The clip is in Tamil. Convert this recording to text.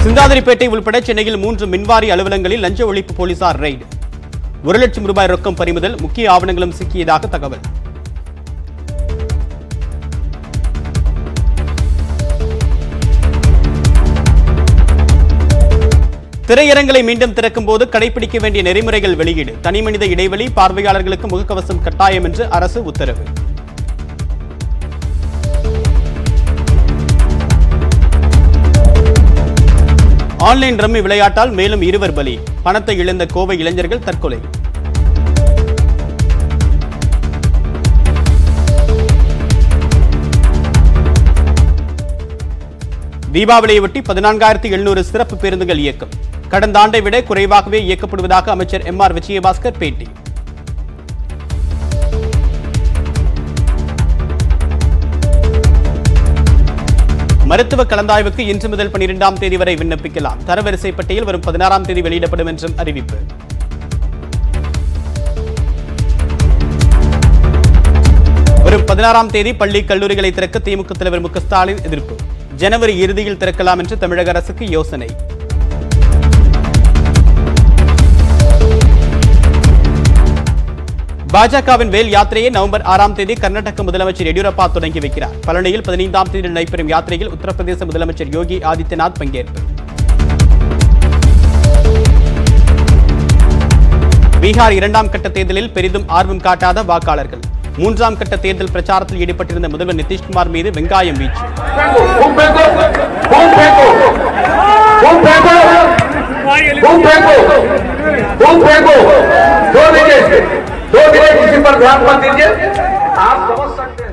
சிந்தாதிரிப்பேட்டை உள்பட சென்னையில் மூன்று மின்வாரி அலுவலகங்களில் லஞ்ச ஒழிப்பு போலீசார் ரெய்டு ஒரு லட்சம் ரூபாய் ரொக்கம் பறிமுதல் முக்கிய ஆவணங்களும் சிக்கியதாக தகவல் திரையரங்களை மீண்டும் திறக்கும் போது கடைபிடிக்க வேண்டிய நெறிமுறைகள் வெளியீடு தனிமனித இடைவெளி பார்வையாளர்களுக்கு முகக்கவசம் கட்டாயம் என்று அரசு உத்தரவு ஆன்லைன் ரம்மி விளையாட்டால் மேலும் இருவர் பலி பணத்தை இழந்த கோவை இளைஞர்கள் தற்கொலை தீபாவளியொட்டி பதினான்காயிரத்தி எழுநூறு சிறப்பு பேருந்துகள் இயக்கம் கடந்த ஆண்டை விட குறைவாகவே இயக்கப்படுவதாக அமைச்சர் எம் ஆர் விஜயபாஸ்கர் பேட்டி மருத்துவ கலந்தாய்வுக்கு இன்று முதல் பனிரெண்டாம் தேதி வரை விண்ணப்பிக்கலாம் தரவரிசை பட்டியல் வரும் பதினாறாம் தேதி வெளியிடப்படும் என்றும் அறிவிப்பு வரும் பதினாறாம் தேதி பள்ளி கல்லூரிகளை திறக்க திமுக தலைவர் மு க ஸ்டாலின் எதிர்ப்பு ஜனவரி இறுதியில் திறக்கலாம் என்று தமிழக அரசுக்கு யோசனை பாஜகவின் வேல் யாத்திரையை நவம்பர் ஆறாம் தேதி கர்நாடக முதலமைச்சர் எடியூரப்பா தொடங்கி வைக்கிறார் பழனியில் பதினைந்தாம் தேதி நடைபெறும் யாத்திரையில் உத்தரப்பிரதேச முதலமைச்சர் யோகி ஆதித்யநாத் பங்கேற்பு பீகார் இரண்டாம் கட்ட தேர்தலில் பெரிதும் ஆர்வம் காட்டாத வாக்காளர்கள் மூன்றாம் கட்ட தேர்தல் பிரச்சாரத்தில் ஈடுபட்டிருந்த முதல்வர் நிதிஷ்குமார் மீது வெங்காயம் வீச்சு Bum फेंको बम फेंको बम फेंको बम फेंको बम फेंको दो विकेट दो विकेट किसी पर ध्यान मत दीजिए आप समझ सकते हैं